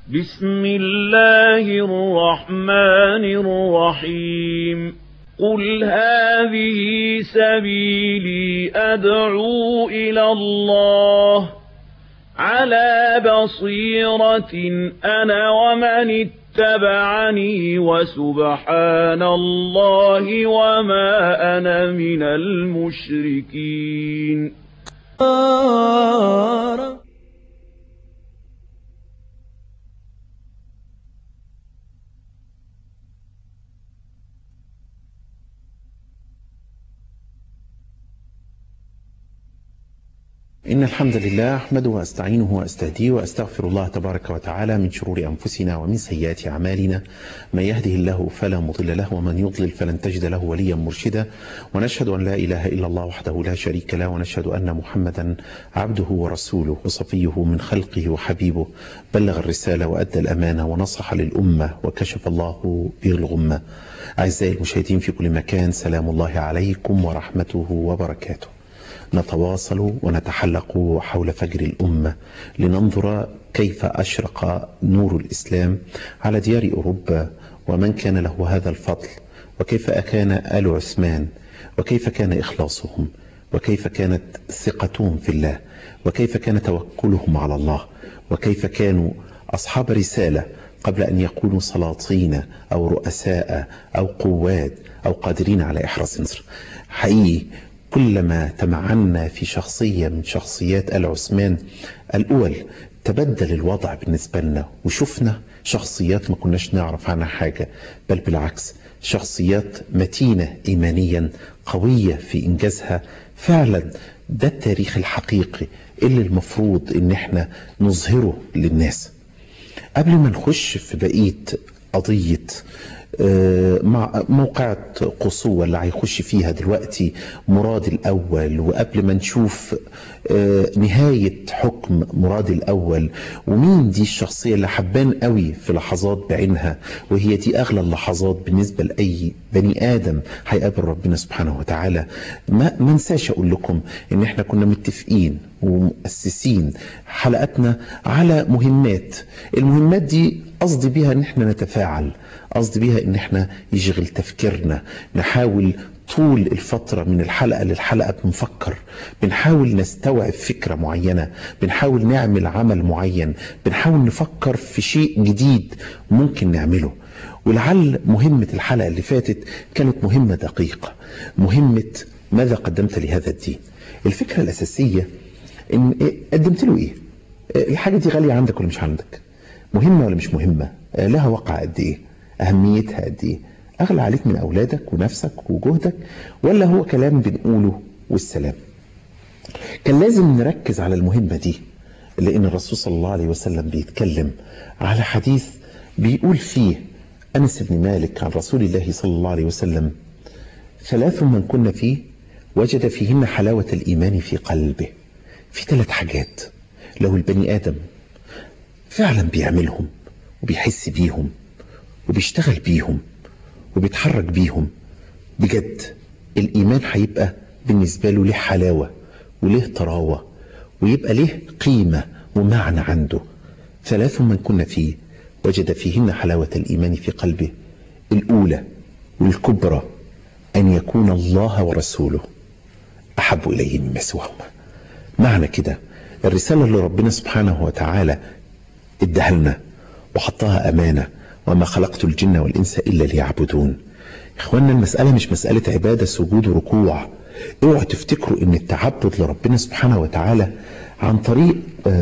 بسم الله الرحمن الرحيم قل هذه سبيلي أدعو إلى الله على بصيرة أنا ومن اتبعني وسبحان الله وما أنا من المشركين إن الحمد لله أحمده وأستعينه وأستهديه وأستغفر الله تبارك وتعالى من شرور أنفسنا ومن سيئات أعمالنا من يهده الله فلا مضل له ومن يضلل فلن تجد له وليا مرشدا ونشهد أن لا إله إلا الله وحده لا شريك له ونشهد أن محمدا عبده ورسوله وصفيه من خلقه وحبيبه بلغ الرسالة وأدى الأمانة ونصح للأمة وكشف الله به الغمة أعزائي المشاهدين في كل مكان سلام الله عليكم ورحمته وبركاته نتواصل ونتحلق حول فجر الأمة لننظر كيف أشرق نور الإسلام على ديار أوروبا ومن كان له هذا الفضل وكيف كان آل عثمان وكيف كان إخلاصهم وكيف كانت ثقتهم في الله وكيف كان توكلهم على الله وكيف كانوا أصحاب رسالة قبل أن يكونوا سلاطين أو رؤساء أو قوات أو قادرين على إحراز مصر حقيقي كلما تمعنا في شخصية من شخصيات آل عثمان الأول تبدل الوضع بالنسبة لنا وشفنا شخصيات ما كناش نعرف عنها حاجة بل بالعكس شخصيات متينة إيمانيا قوية في إنجازها فعلا ده التاريخ الحقيقي اللي المفروض ان احنا نظهره للناس قبل ما نخش في بقية قضية مع موقعة قصوى اللي هيخش فيها دلوقتي مراد الأول وقبل ما نشوف نهاية حكم مراد الأول ومين دي الشخصية اللي حبان قوي في لحظات بعينها وهي دي أغلى اللحظات بالنسبة لأي بني آدم هيقابل ربنا سبحانه وتعالى ما منساش أقول لكم إن إحنا كنا متفقين ومؤسسين حلقاتنا على مهمات المهمات دي قصدي بيها ان احنا نتفاعل قصدي بيها ان احنا يشغل تفكيرنا نحاول طول الفترة من الحلقة للحلقة بنفكر بنحاول نستوعب فكرة معينة بنحاول نعمل عمل معين بنحاول نفكر في شيء جديد ممكن نعمله ولعل مهمة الحلقة اللي فاتت كانت مهمة دقيقة مهمة ماذا قدمت لهذا الدين الفكرة الأساسية إن قدمت له إيه الحاجة دي غالية عندك ولا مش عندك مهمة ولا مش مهمة لها وقع قد ايه اهميتها قد ايه اغلى عليك من اولادك ونفسك وجهدك ولا هو كلام بنقوله والسلام كان لازم نركز على المهمة دي لان الرسول صلى الله عليه وسلم بيتكلم على حديث بيقول فيه انس بن مالك عن رسول الله صلى الله عليه وسلم ثلاث من كنا فيه وجد فيهن حلاوة الايمان في قلبه في ثلاث حاجات لو البني ادم فعلا بيعملهم وبيحس بيهم وبيشتغل بيهم وبيتحرك بيهم بجد الإيمان هيبقى بالنسبة له له حلاوة وله طراوة ويبقى له قيمة ومعنى عنده ثلاث من كنا فيه وجد فيهن حلاوة الإيمان في قلبه الأولى والكبرى أن يكون الله ورسوله أحب إليه مما سواهما معنى كده الرسالة اللي ربنا سبحانه وتعالى ادها لنا وحطها أمانة وما خلقت الجن والإنس إلا ليعبدون إخواننا المسألة مش مسألة عبادة سجود وركوع اوعوا تفتكروا ان التعبد لربنا سبحانه وتعالى عن طريق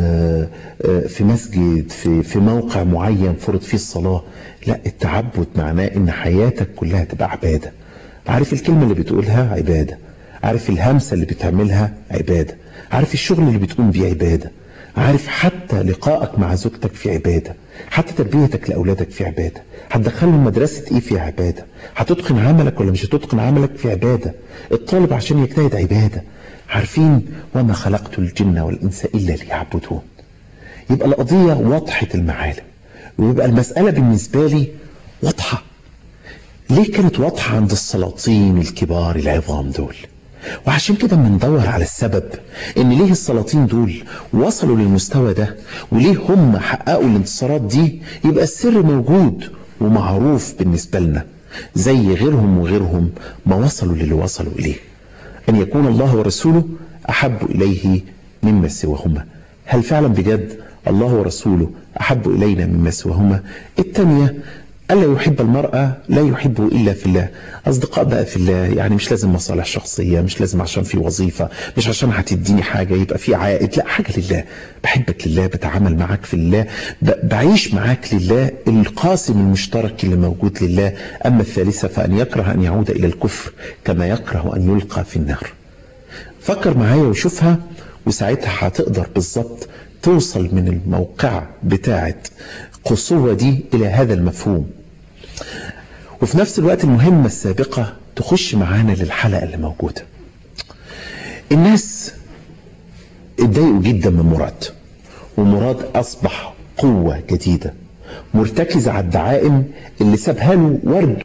في مسجد في, في موقع معين فرض فيه الصلاة لا التعبد معناه ان حياتك كلها تبقى عبادة عارف الكلمة اللي بتقولها عبادة عارف الهمسة اللي بتعملها عبادة عارف الشغل اللي بتقوم بيه عبادة عارف حتى لقائك مع زوجتك في عبادة حتى تربيتك لأولادك في عبادة هتدخلهم مدرسة ايه في عبادة هتتقن عملك ولا مش هتتقن عملك في عبادة الطالب عشان يجتهد عبادة عارفين وما خلقت الجن والإنس إلا ليعبدون يبقى القضية واضحة المعالم ويبقى المسألة بالنسبة لي واضحة ليه كانت واضحة عند السلاطين الكبار العظام دول وعشان كده بندور على السبب ان ليه السلاطين دول وصلوا للمستوى ده وليه هم حققوا الانتصارات دي يبقى السر موجود ومعروف بالنسبة لنا زي غيرهم وغيرهم ما وصلوا للي وصلوا إليه أن يكون الله ورسوله أحب إليه مما سواهما هل فعلا بجد الله ورسوله أحب إلينا مما سواهما الثانية ألا يحب المرأة لا يحبه إلا في الله أصدقاء بقى في الله يعني مش لازم مصالح شخصية مش لازم عشان في وظيفة مش عشان هتديني حاجة يبقى في عائد لا حاجة لله بحبك لله بتعامل معاك في الله بعيش معاك لله القاسم المشترك اللي موجود لله أما الثالثة فأن يكره أن يعود إلى الكفر كما يكره أن يلقى في النار فكر معايا وشوفها وساعتها هتقدر بالظبط توصل من الموقع بتاعة قصوة دي إلى هذا المفهوم وفي نفس الوقت المهمة السابقة تخش معانا للحلقة اللي موجودة الناس اتضايقوا جدا من مراد ومراد أصبح قوة جديدة مرتكزة على الدعائم اللي سابها له ورد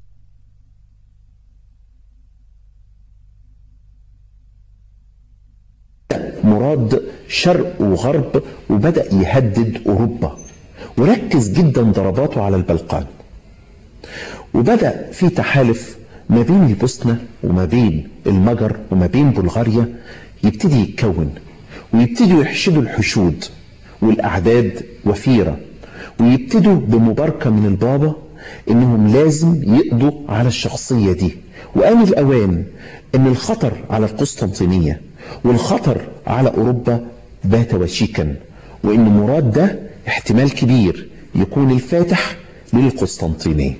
مراد شرق وغرب وبدأ يهدد أوروبا وركز جدا ضرباته على البلقان وبدأ في تحالف ما بين البوسنة وما بين المجر وما بين بلغاريا يبتدي يتكون ويبتدوا يحشدوا الحشود والأعداد وفيرة ويبتدوا بمباركة من البابا انهم لازم يقضوا على الشخصية دي وآن الأوان ان الخطر على القسطنطينية والخطر على أوروبا بات وشيكا وان مراد ده احتمال كبير يكون الفاتح للقسطنطينية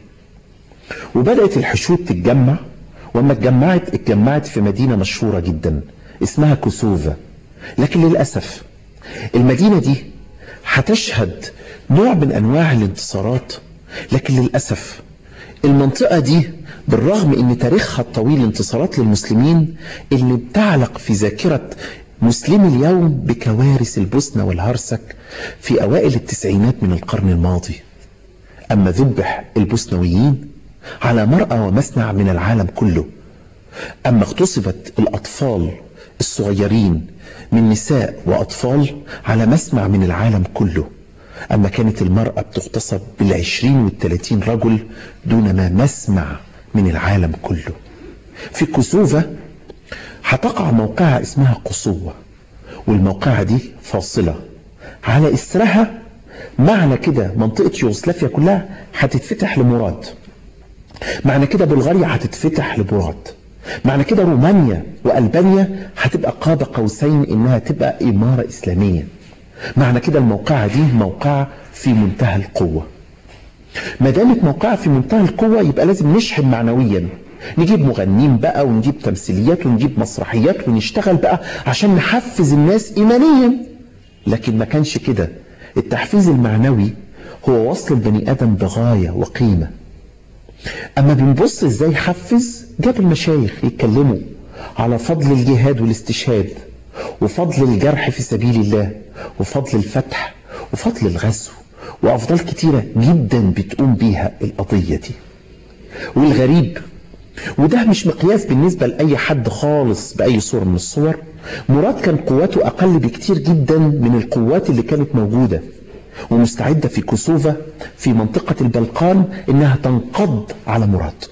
وبدأت الحشود تتجمع وما اتجمعت اتجمعت في مدينة مشهورة جدا اسمها كوسوفا لكن للأسف المدينة دي هتشهد نوع من أنواع الانتصارات لكن للأسف المنطقة دي بالرغم ان تاريخها الطويل انتصارات للمسلمين اللي بتعلق في ذاكرة مسلمي اليوم بكوارث البوسنة والهرسك في أوائل التسعينات من القرن الماضي أما ذبح البوسنويين على مرأى ومسنع من العالم كله أما اغتصبت الأطفال الصغيرين من نساء وأطفال على مسمع من العالم كله أما كانت المرأة بتغتصب بالعشرين والثلاثين رجل دون ما مسمع من العالم كله في كسوفة هتقع موقعة اسمها قصوة والموقعة دي فاصلة على إثرها معنى كده منطقة يوغوسلافيا كلها هتتفتح لمراد معنى كده بلغاريا هتتفتح لمراد معنى كده رومانيا وألبانيا هتبقى قاب قوسين إنها تبقى إمارة إسلامية معنى كده الموقعة دي موقعة في منتهى القوة ما دامت موقعة في منتهى القوة يبقى لازم نشحن معنويا نجيب مغنين بقى ونجيب تمثيليات ونجيب مسرحيات ونشتغل بقى عشان نحفز الناس إيمانيا لكن ما كانش كده التحفيز المعنوي هو وصل البني آدم بغاية وقيمة أما بنبص إزاي يحفز جاب المشايخ يتكلموا على فضل الجهاد والاستشهاد وفضل الجرح في سبيل الله وفضل الفتح وفضل الغزو وأفضال كتيرة جدا بتقوم بيها القضية دي والغريب وده مش مقياس بالنسبة لأي حد خالص بأي صورة من الصور مراد كان قواته أقل بكتير جدا من القوات اللي كانت موجودة ومستعدة في كوسوفا في منطقة البلقان إنها تنقض على مراد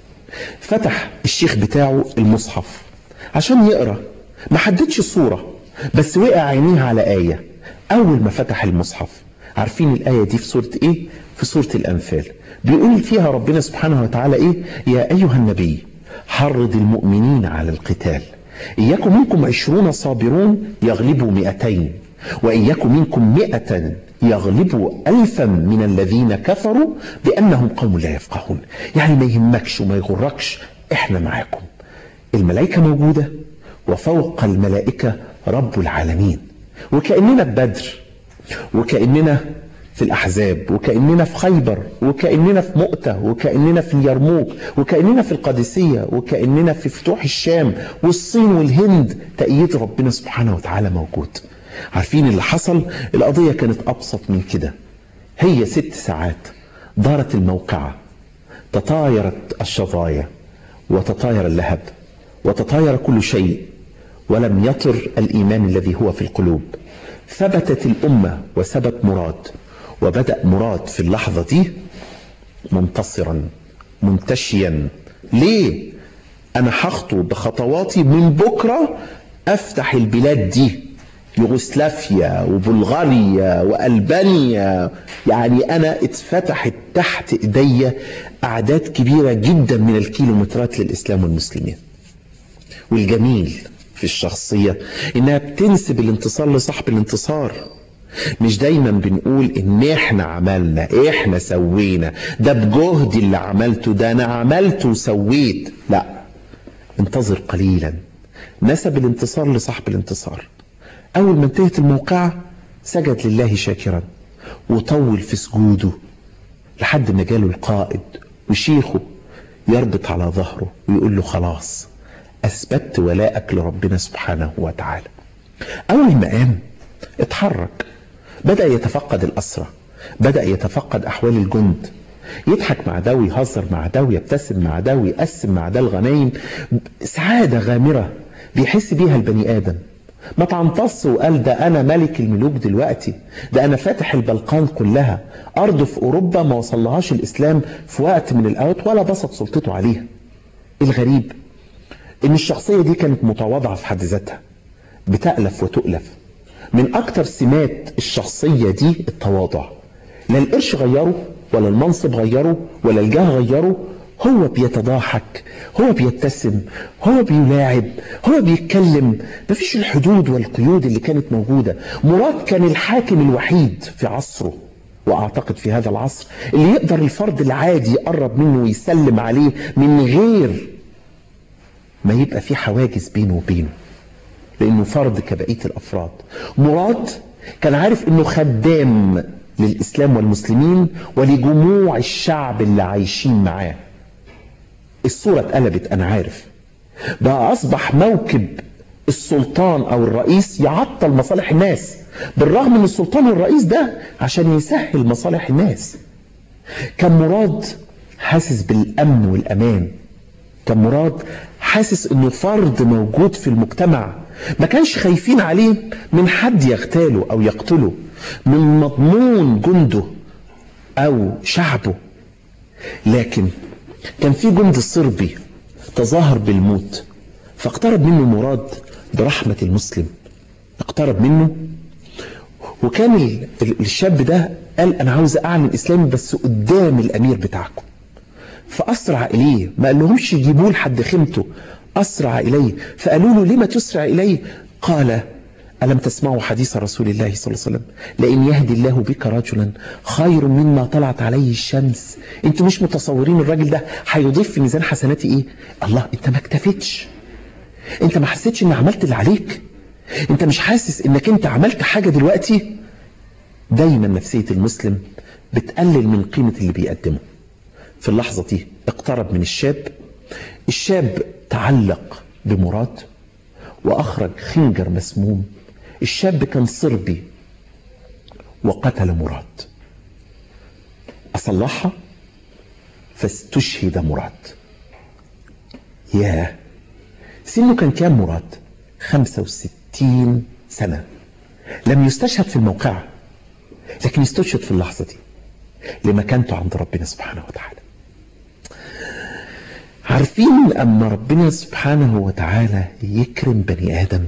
فتح الشيخ بتاعه المصحف عشان يقرأ ما حددش الصورة بس وقع عينيه على آية أول ما فتح المصحف عارفين الآية دي في سورة إيه؟ في سورة الأنفال بيقول فيها ربنا سبحانه وتعالى إيه؟ يا أيها النبي حرض المؤمنين على القتال إن يكن منكم عشرون صابرون يغلبوا مئتين وإن يكن منكم مئة يغلبوا ألفا من الذين كفروا بأنهم قوم لا يفقهون يعني ما يهمكش وما يغركش إحنا معاكم الملائكة موجودة وفوق الملائكة رب العالمين وكأننا في بدر وكأننا في الأحزاب وكأننا في خيبر وكأننا في مؤتة وكأننا في اليرموك وكأننا في القادسية وكأننا في فتوح الشام والصين والهند تأييد ربنا سبحانه وتعالى موجود عارفين اللي حصل القضية كانت أبسط من كده هي ست ساعات دارت الموقعة تطايرت الشظايا وتطاير اللهب وتطاير كل شيء ولم يطر الإيمان الذي هو في القلوب ثبتت الأمة وثبت مراد وبدأ مراد في اللحظة دي منتصرا منتشيا ليه أنا هخطو بخطواتي من بكرة أفتح البلاد دي يوغوسلافيا وبلغاريا وألبانيا يعني أنا اتفتحت تحت إيديا أعداد كبيرة جدا من الكيلومترات للإسلام والمسلمين والجميل في الشخصية إنها بتنسب الانتصار لصاحب الانتصار مش دايما بنقول ان احنا عملنا احنا سوينا ده بجهدي اللي عملته ده انا عملت وسويت لا انتظر قليلا نسب الانتصار لصاحب الانتصار اول ما انتهت الموقعة سجد لله شاكرا وطول في سجوده لحد ما جاله القائد وشيخه يربط على ظهره ويقول له خلاص اثبتت ولاءك لربنا سبحانه وتعالى اول ما قام اتحرك بدأ يتفقد الأسرة بدأ يتفقد أحوال الجند يضحك مع ده ويهزر مع ده ويبتسم مع ده ويقسم مع ده الغنايم سعادة غامرة بيحس بيها البني آدم ما تعنتص وقال ده أنا ملك الملوك دلوقتي ده أنا فاتح البلقان كلها أرض في أوروبا ما وصلهاش الإسلام في وقت من الأوقات ولا بسط سلطته عليها الغريب إن الشخصية دي كانت متواضعة في حد ذاتها بتألف وتؤلف من أكتر سمات الشخصية دي التواضع لا القرش غيره ولا المنصب غيره ولا الجاه غيره هو بيتضاحك هو بيبتسم هو بيلاعب هو بيتكلم مفيش الحدود والقيود اللي كانت موجودة مراد كان الحاكم الوحيد في عصره واعتقد في هذا العصر اللي يقدر الفرد العادي يقرب منه ويسلم عليه من غير ما يبقى في حواجز بينه وبينه لانه فرد كبقيه الافراد مراد كان عارف انه خدام للاسلام والمسلمين ولجموع الشعب اللي عايشين معاه الصوره اتقلبت انا عارف بقى اصبح موكب السلطان او الرئيس يعطل مصالح الناس بالرغم ان السلطان والرئيس ده عشان يسهل مصالح الناس كان مراد حاسس بالامن والامان كان مراد حاسس انه فرد موجود في المجتمع ما كانش خايفين عليه من حد يغتاله او يقتله من مضمون جنده او شعبه لكن كان في جند صربي تظاهر بالموت فاقترب منه مراد برحمة المسلم اقترب منه وكان الشاب ده قال انا عاوز اعلن اسلامي بس قدام الامير بتاعكم فاسرع اليه ما قال لهمش يجيبوه لحد خيمته أسرع إليه فقالوا له لما تسرع إليه قال ألم تسمعوا حديث رسول الله صلى الله عليه وسلم لئن يهدي الله بك رجلا خير مما طلعت عليه الشمس انتوا مش متصورين الراجل ده هيضيف في ميزان حسناتي ايه الله انت ما اكتفيتش انت ما حسيتش ان عملت اللي عليك انت مش حاسس انك انت عملت حاجة دلوقتي دايما نفسية المسلم بتقلل من قيمة اللي بيقدمه في اللحظة دي اقترب من الشاب الشاب تعلق بمراد وأخرج خنجر مسموم الشاب كان صربي وقتل مراد أصلحها فاستشهد مراد ياه سنه كان كام مراد 65 سنة لم يستشهد في الموقع لكن استشهد في اللحظة دي لمكانته عند ربنا سبحانه وتعالى عارفين أما ربنا سبحانه وتعالى يكرم بني آدم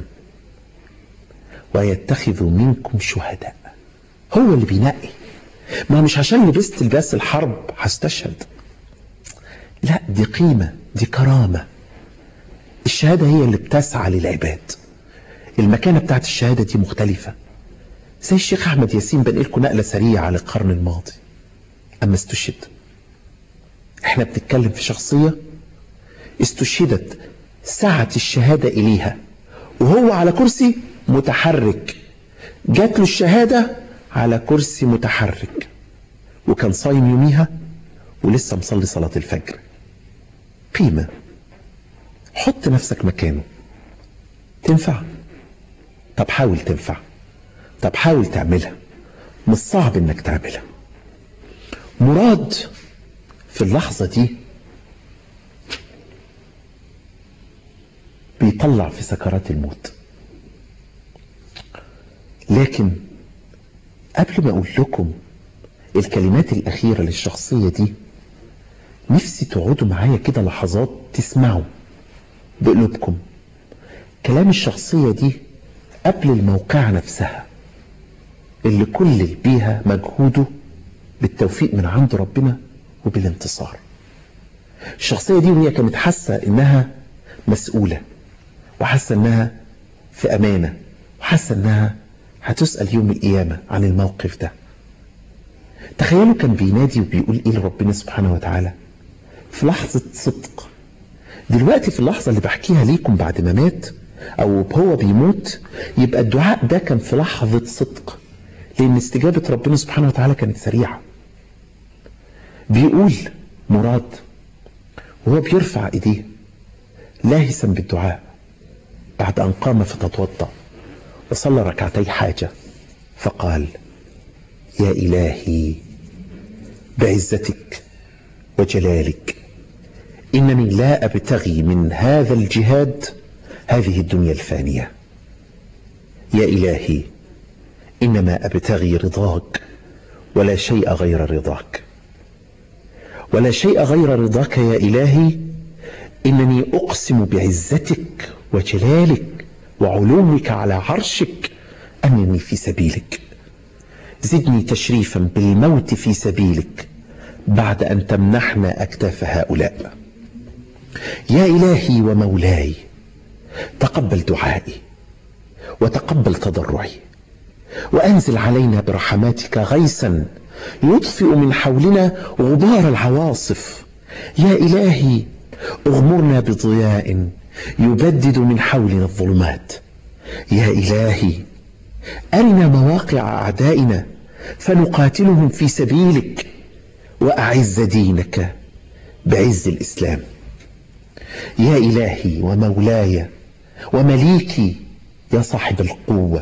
ويتخذ منكم شهداء هو اللي بينقي ما مش عشان لبست لباس الحرب هستشهد لا دي قيمة دي كرامة الشهادة هي اللي بتسعى للعباد المكانة بتاعت الشهادة دي مختلفة زي الشيخ أحمد ياسين بنقلكم نقلة سريعة على القرن الماضي أما استشهد احنا بنتكلم في شخصية استشهدت سعت الشهادة إليها وهو على كرسي متحرك جات له الشهادة على كرسي متحرك وكان صايم يوميها ولسه مصلي صلاة الفجر قيمة حط نفسك مكانه تنفع طب حاول تنفع طب حاول تعملها مش صعب انك تعملها مراد في اللحظة دي بيطلع في سكرات الموت لكن قبل ما اقول لكم الكلمات الاخيرة للشخصية دي نفسي تقعدوا معايا كده لحظات تسمعوا بقلوبكم كلام الشخصية دي قبل الموقعة نفسها اللي كل بيها مجهوده بالتوفيق من عند ربنا وبالانتصار الشخصية دي وهي كانت حاسة انها مسؤولة وحاسة انها في امانة وحاسة انها هتسأل يوم القيامة عن الموقف ده تخيلوا كان بينادي وبيقول ايه لربنا سبحانه وتعالى في لحظة صدق دلوقتي في اللحظة اللي بحكيها ليكم بعد ما مات او هو بيموت يبقى الدعاء ده كان في لحظة صدق لان استجابة ربنا سبحانه وتعالى كانت سريعة بيقول مراد وهو بيرفع ايديه لاهسا بالدعاء بعد ان قام فتتوضا وصلى ركعتي حاجة فقال يا إلهي بعزتك وجلالك إنني لا أبتغي من هذا الجهاد هذه الدنيا الفانية يا إلهي إنما أبتغي رضاك ولا شيء غير رضاك ولا شيء غير رضاك يا إلهي إنني أقسم بعزتك وجلالك وعلومك على عرشك أنني في سبيلك زدني تشريفا بالموت في سبيلك بعد أن تمنحنا أكتاف هؤلاء يا إلهي ومولاي تقبل دعائي وتقبل تضرعي وأنزل علينا برحماتك غيثا يطفئ من حولنا غبار العواصف يا إلهي اغمرنا بضياء يبدد من حولنا الظلمات يا إلهي أرنا مواقع أعدائنا فنقاتلهم في سبيلك وأعز دينك بعز الإسلام يا إلهي ومولاي ومليكي يا صاحب القوة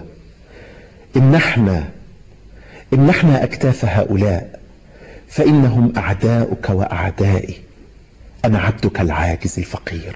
امنحنا امنحنا أكتاف هؤلاء فإنهم أعداؤك وأعدائي أنا عبدك العاجز الفقير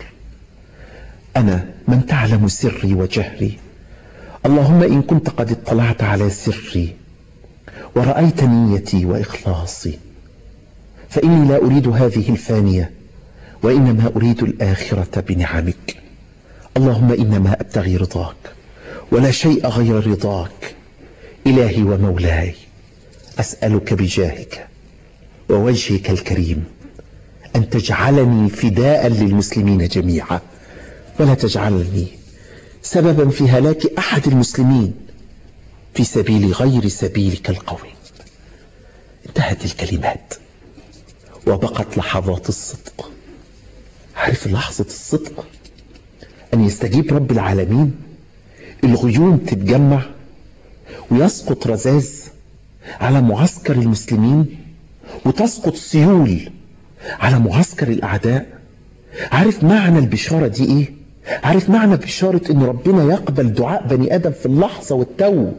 أنا من تعلم سري وجهري اللهم إن كنت قد اطلعت على سري ورأيت نيتي وإخلاصي فإني لا أريد هذه الفانية وإنما أريد الآخرة بنعمك اللهم إنما أبتغي رضاك ولا شيء غير رضاك إلهي ومولاي أسألك بجاهك ووجهك الكريم أن تجعلني فداء للمسلمين جميعا ولا تجعلني سببا في هلاك أحد المسلمين في سبيل غير سبيلك القويم انتهت الكلمات وبقت لحظات الصدق عارف لحظة الصدق أن يستجيب رب العالمين الغيوم تتجمع ويسقط رذاذ على معسكر المسلمين وتسقط سيول على معسكر الأعداء عارف معنى البشارة دي إيه عارف معنى بشارة ان ربنا يقبل دعاء بني ادم في اللحظة والتو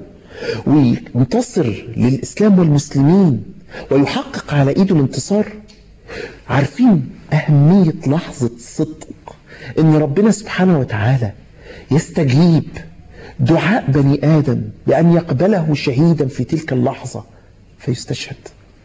وينتصر للاسلام والمسلمين ويحقق على ايده الانتصار عارفين اهمية لحظة صدق ان ربنا سبحانه وتعالى يستجيب دعاء بني ادم بان يقبله شهيدا في تلك اللحظة فيستشهد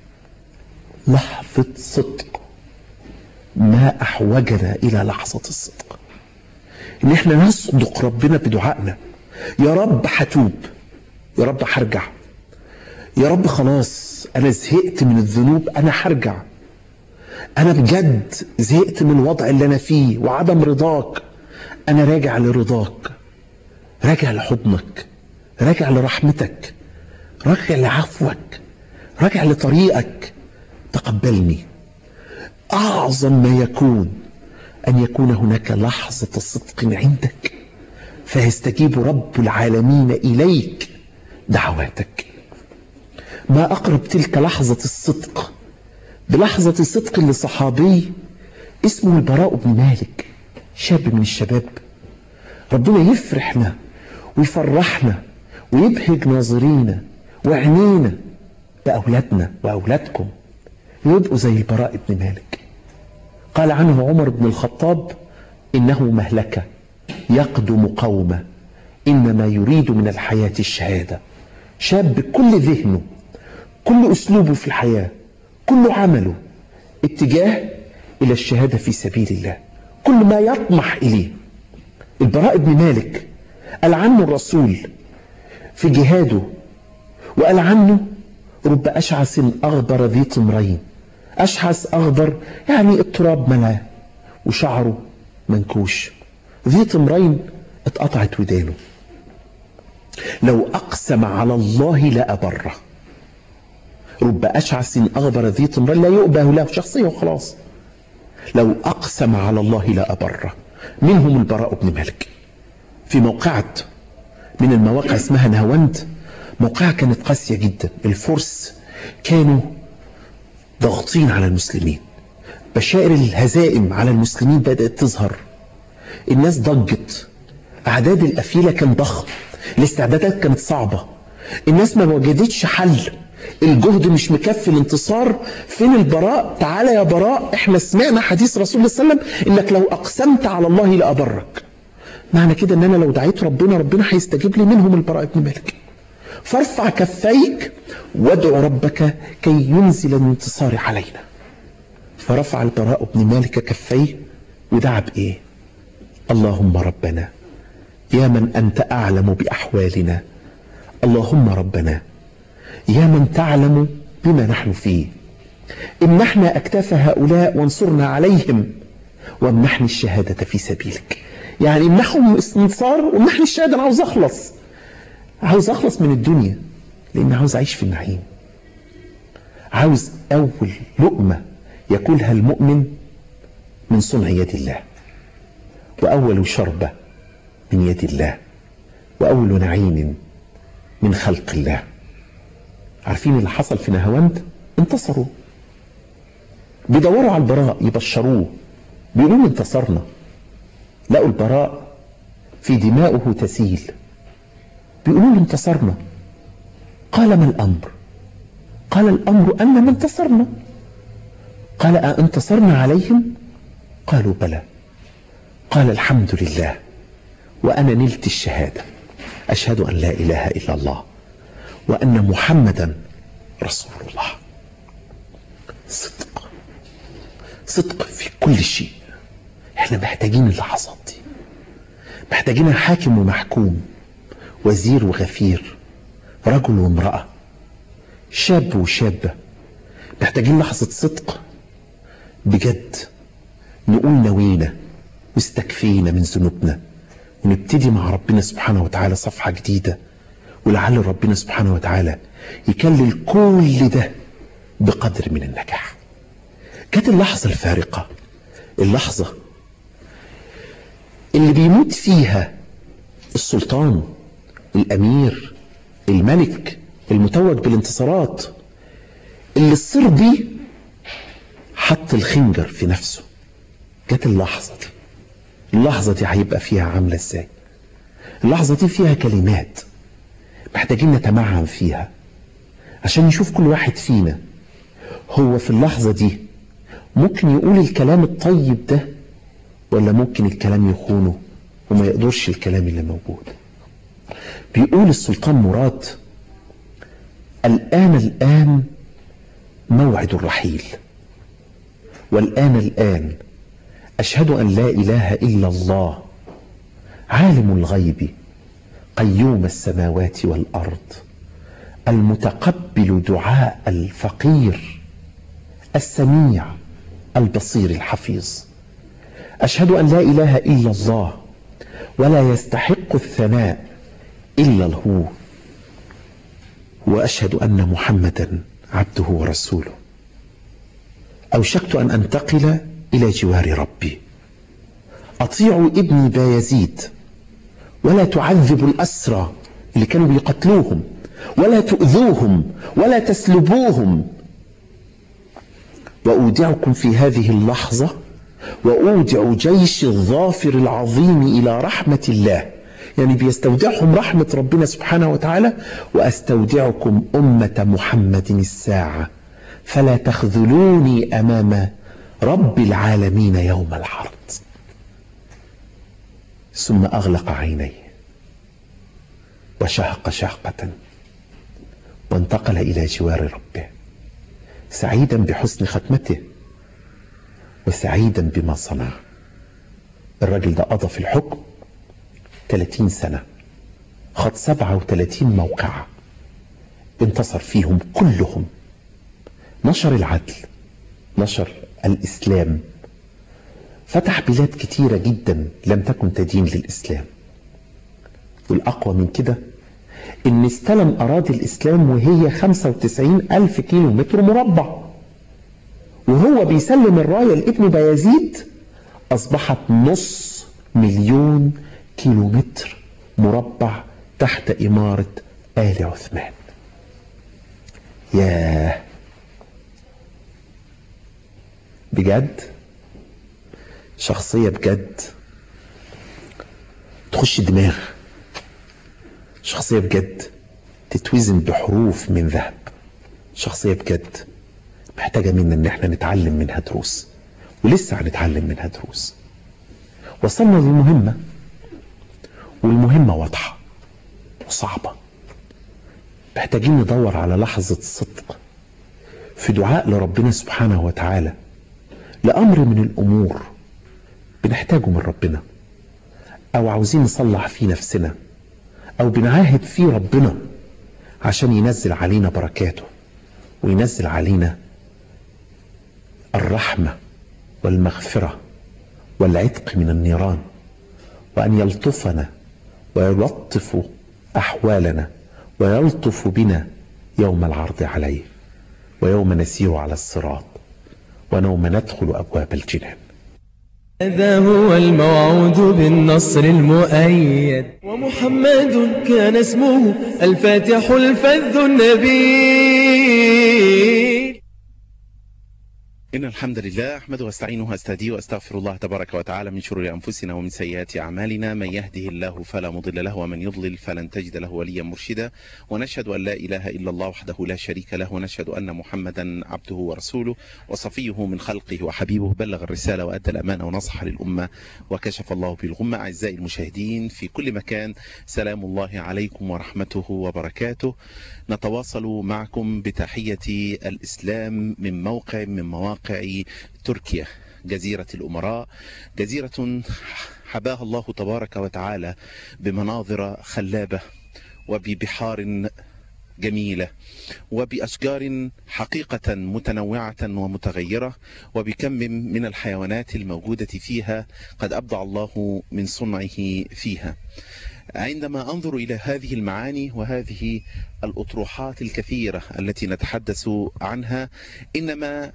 لحظة صدق ما احوجنا الى لحظة الصدق ان احنا نصدق ربنا بدعائنا يا رب هتوب يا رب هرجع يا رب خلاص انا زهقت من الذنوب انا هرجع انا بجد زهقت من الوضع اللي انا فيه وعدم رضاك انا راجع لرضاك راجع لحضنك راجع لرحمتك راجع لعفوك راجع لطريقك تقبلني اعظم ما يكون أن يكون هناك لحظة صدق عندك فيستجيب رب العالمين إليك دعواتك ما أقرب تلك لحظة الصدق بلحظة صدق لصحابي اسمه البراء بن مالك شاب من الشباب ربنا يفرحنا ويفرحنا ويبهج ناظرينا وعينينا بأولادنا وأولادكم يبقوا زي البراء بن مالك قال عنه عمر بن الخطاب إنه مهلكة يقدم قومه إنما يريد من الحياة الشهادة شاب بكل ذهنه كل أسلوبه في الحياة كل عمله اتجاه إلى الشهادة في سبيل الله كل ما يطمح إليه البراء بن مالك قال عنه الرسول في جهاده وقال عنه رب أشعث أغبر ذي طمرين أشعث أغبر يعني التراب ملاه وشعره منكوش ذي طمرين اتقطعت ودانه لو أقسم على الله لأبره رب أشعث أغبر ذي طمرين لا يؤبه له شخصية وخلاص لو أقسم على الله لأبره منهم البراء بن مالك في موقعة من المواقع اسمها نهاوند موقعة كانت قاسية جدا الفرس كانوا ضاغطين على المسلمين بشائر الهزائم على المسلمين بدأت تظهر الناس ضجت أعداد الأفيلة كان ضخم الاستعدادات كانت صعبة الناس ما وجدتش حل الجهد مش مكفي الانتصار فين البراء تعالى يا براء احنا سمعنا حديث رسول الله صلى الله عليه وسلم انك لو اقسمت على الله لأبرك معنى كده ان انا لو دعيت ربنا ربنا هيستجيب لي منهم البراء بن مالك فارفع كفيك وادعو ربك كي ينزل الانتصار علينا فرفع البراء بن مالك كفيه ودعا بايه اللهم ربنا يا من انت اعلم باحوالنا اللهم ربنا يا من تعلم بما نحن فيه امنحنا اكتاف هؤلاء وانصرنا عليهم وامنحني الشهادة في سبيلك يعني امنحهم استنصار وامنحني الشهادة انا عاوز اخلص عاوز اخلص من الدنيا لان عاوز اعيش في النعيم عاوز اول لقمة ياكلها المؤمن من صنع يد الله واول شربة من يد الله واول نعيم من خلق الله عارفين اللي حصل في نهاوند انتصروا بيدوروا على البراء يبشروه بيقولوا انتصرنا لقوا البراء في دماؤه تسيل بيقولوا له انتصرنا قال ما الأمر قال الأمر أننا انتصرنا قال أنتصرنا عليهم قالوا بلى قال الحمد لله وأنا نلت الشهادة أشهد أن لا إله إلا الله وأن محمدا رسول الله صدق صدق في كل شيء احنا محتاجين اللحظات دي محتاجين حاكم ومحكوم وزير وغفير رجل وامرأة شاب وشابة محتاجين لحظة صدق بجد نقول نوينا واستكفينا من ذنوبنا ونبتدي مع ربنا سبحانه وتعالى صفحة جديدة ولعل ربنا سبحانه وتعالى يكلل كل ده بقدر من النجاح كانت اللحظة الفارقة اللحظة اللي بيموت فيها السلطان الأمير الملك المتوج بالانتصارات اللي الصر دي حط الخنجر في نفسه جت اللحظة دي اللحظة دي هيبقى فيها عاملة ازاي اللحظة دي فيها كلمات محتاجين نتمعن فيها عشان نشوف كل واحد فينا هو في اللحظة دي ممكن يقول الكلام الطيب ده ولا ممكن الكلام يخونه وما يقدرش الكلام اللي موجود بيقول السلطان مراد الآن الآن موعد الرحيل والآن الآن أشهد أن لا إله إلا الله عالم الغيب قيوم السماوات والأرض المتقبل دعاء الفقير السميع البصير الحفيظ أشهد أن لا إله إلا الله ولا يستحق الثناء إلا هو وأشهد أن محمدا عبده ورسوله أوشكت أن أنتقل إلى جوار ربي أطيعوا ابني بايزيد ولا تعذبوا الأسرى اللي كانوا بيقتلوهم ولا تؤذوهم ولا تسلبوهم وأودعكم في هذه اللحظة وأودع جيش الظافر العظيم إلى رحمة الله يعني بيستودعهم رحمة ربنا سبحانه وتعالى وأستودعكم أمة محمد الساعة فلا تخذلوني أمام رب العالمين يوم العرض ثم أغلق عينيه وشهق شهقة وانتقل إلى جوار ربه سعيدا بحسن ختمته وسعيدا بما صنع الرجل ده قضى في الحكم 30 سنة خد 37 موقعة انتصر فيهم كلهم نشر العدل نشر الإسلام فتح بلاد كتيرة جدا لم تكن تدين للإسلام والأقوى من كده إن استلم أراضي الإسلام وهي 95 ألف كيلو متر مربع وهو بيسلم الراية لابن بايزيد أصبحت نص مليون كيلو متر مربع تحت إمارة آل عثمان ياه بجد شخصية بجد تخش الدماغ شخصية بجد تتوزن بحروف من ذهب شخصية بجد محتاجة منا ان احنا نتعلم منها دروس ولسه هنتعلم منها دروس وصلنا للمهمة والمهمة واضحة وصعبة محتاجين ندور على لحظة صدق في دعاء لربنا سبحانه وتعالى لأمر من الأمور بنحتاجه من ربنا أو عاوزين نصلح فيه نفسنا أو بنعاهد فيه ربنا عشان ينزل علينا بركاته وينزل علينا الرحمة والمغفرة والعتق من النيران وأن يلطفنا ويلطف أحوالنا ويلطف بنا يوم العرض عليه ويوم نسير على الصراط ونوم ندخل أبواب الجنان هذا هو الموعود بالنصر المؤيد ومحمد كان اسمه الفاتح الفذ النبي إن الحمد لله أحمد واستعينه واستهديه وأستغفر الله تبارك وتعالى من شرور أنفسنا ومن سيئات أعمالنا من يهده الله فلا مضل له ومن يضلل فلن تجد له وليا مرشدا ونشهد أن لا إله إلا الله وحده لا شريك له ونشهد أن محمدا عبده ورسوله وصفيه من خلقه وحبيبه بلغ الرسالة وأدى الأمانة ونصح للأمة وكشف الله بالغمة أعزائي المشاهدين في كل مكان سلام الله عليكم ورحمته وبركاته نتواصل معكم بتحية الإسلام من موقع من مواقع تركيا جزيرة الأمراء جزيرة حباها الله تبارك وتعالى بمناظر خلابة وببحار جميلة وبأشجار حقيقة متنوعة ومتغيرة وبكم من الحيوانات الموجودة فيها قد أبدع الله من صنعه فيها عندما أنظر إلى هذه المعاني وهذه الأطروحات الكثيرة التي نتحدث عنها إنما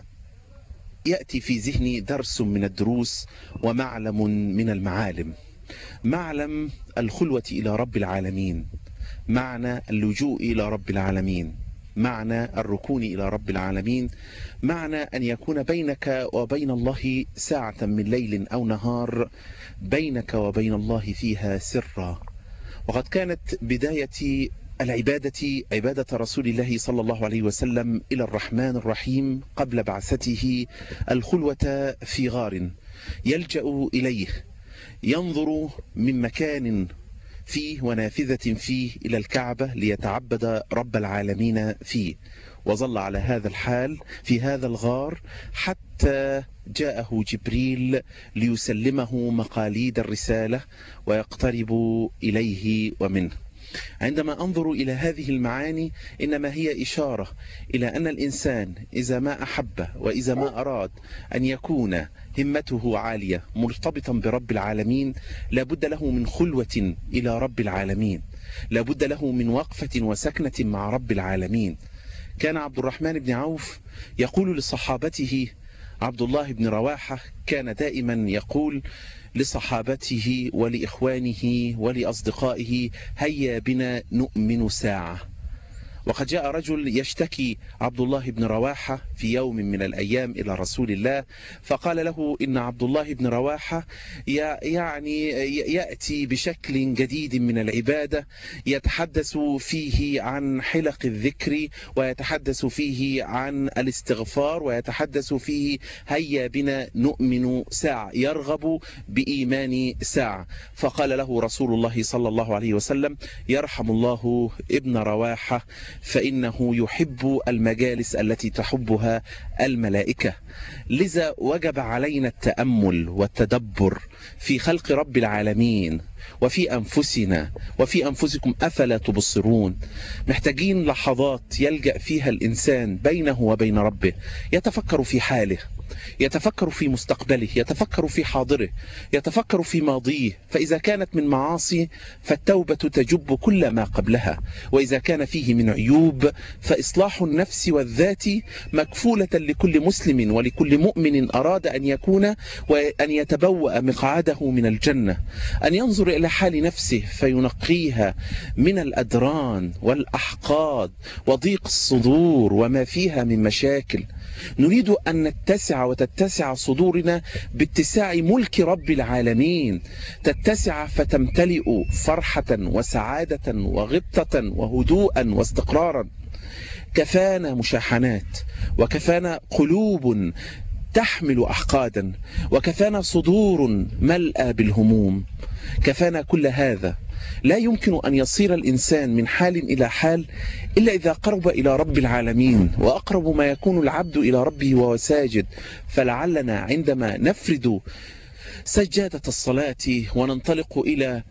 يأتي في ذهني درس من الدروس ومعلم من المعالم معلم الخلوة إلى رب العالمين معنى اللجوء إلى رب العالمين معنى الركون إلى رب العالمين معنى أن يكون بينك وبين الله ساعة من ليل أو نهار بينك وبين الله فيها سرا وقد كانت بداية العبادة عبادة رسول الله صلى الله عليه وسلم إلى الرحمن الرحيم قبل بعثته الخلوة في غار يلجأ إليه ينظر من مكان فيه ونافذة فيه إلى الكعبة ليتعبد رب العالمين فيه وظل على هذا الحال في هذا الغار حتى جاءه جبريل ليسلمه مقاليد الرسالة ويقترب إليه ومنه عندما أنظر إلى هذه المعاني إنما هي إشارة إلى أن الإنسان إذا ما أحب وإذا ما أراد أن يكون همته عالية مرتبطا برب العالمين لابد له من خلوة إلى رب العالمين لابد له من وقفة وسكنة مع رب العالمين كان عبد الرحمن بن عوف يقول لصحابته عبد الله بن رواحة كان دائما يقول لصحابته ولإخوانه ولأصدقائه هيا بنا نؤمن ساعة وقد جاء رجل يشتكي عبد الله بن رواحة في يوم من الأيام إلى رسول الله فقال له إن عبد الله بن رواحة يعني يأتي بشكل جديد من العبادة يتحدث فيه عن حلق الذكر ويتحدث فيه عن الاستغفار ويتحدث فيه هيا بنا نؤمن ساعة يرغب بإيمان ساعة فقال له رسول الله صلى الله عليه وسلم يرحم الله ابن رواحة فإنه يحب المجالس التي تحبها الملائكة لذا وجب علينا التأمل والتدبر في خلق رب العالمين وفي أنفسنا وفي أنفسكم أفلا تبصرون محتاجين لحظات يلجأ فيها الإنسان بينه وبين ربه يتفكر في حاله يتفكر في مستقبله يتفكر في حاضره يتفكر في ماضيه فإذا كانت من معاصي فالتوبة تجب كل ما قبلها وإذا كان فيه من عيوب فإصلاح النفس والذات مكفولة لكل مسلم ولكل مؤمن أراد أن يكون وأن يتبوأ مقعده من الجنة أن ينظر إلى حال نفسه فينقيها من الأدران والأحقاد وضيق الصدور وما فيها من مشاكل نريد أن نتسع وتتسع صدورنا باتساع ملك رب العالمين تتسع فتمتلئ فرحة وسعادة وغبطة وهدوءا واستقرارا كفانا مشاحنات وكفانا قلوب تحمل أحقادا وكفانا صدور ملأى بالهموم كفانا كل هذا لا يمكن أن يصير الإنسان من حال إلى حال إلا إذا قرب إلى رب العالمين وأقرب ما يكون العبد إلى ربه وهو ساجد فلعلنا عندما نفرد سجادة الصلاة وننطلق إلى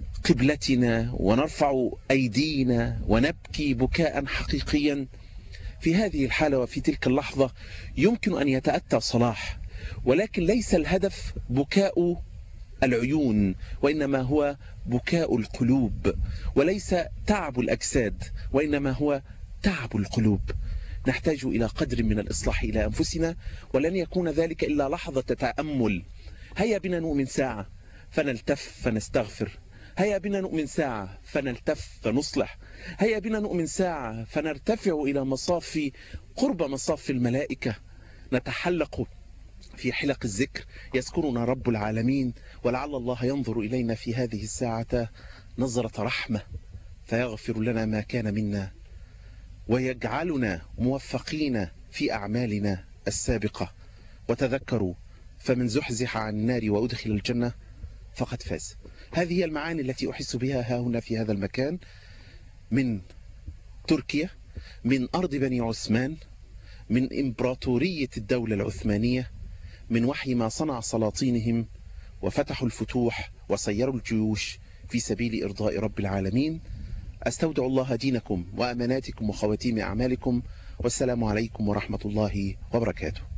قبلتنا ونرفع أيدينا ونبكي بكاء حقيقيا في هذه الحالة وفي تلك اللحظة يمكن أن يتأتى صلاح ولكن ليس الهدف بكاء العيون وإنما هو بكاء القلوب وليس تعب الأجساد وإنما هو تعب القلوب نحتاج إلى قدر من الإصلاح إلى أنفسنا ولن يكون ذلك إلا لحظة تأمل هيا بنا نؤمن ساعة فنلتف فنستغفر هيا بنا نؤمن ساعة فنلتف فنصلح هيا بنا نؤمن ساعة فنرتفع إلى مصاف قرب مصاف الملائكة نتحلق في حلق الذكر يذكرنا رب العالمين ولعل الله ينظر إلينا في هذه الساعة نظرة رحمة فيغفر لنا ما كان منا ويجعلنا موفقين في أعمالنا السابقة وتذكروا فمن زحزح عن النار وأدخل الجنة فقد فاز هذه هي المعاني التي أحس بها ها هنا في هذا المكان من تركيا من أرض بني عثمان من إمبراطورية الدولة العثمانية من وحي ما صنع سلاطينهم وفتحوا الفتوح وسيروا الجيوش في سبيل إرضاء رب العالمين أستودع الله دينكم وأماناتكم وخواتيم أعمالكم والسلام عليكم ورحمة الله وبركاته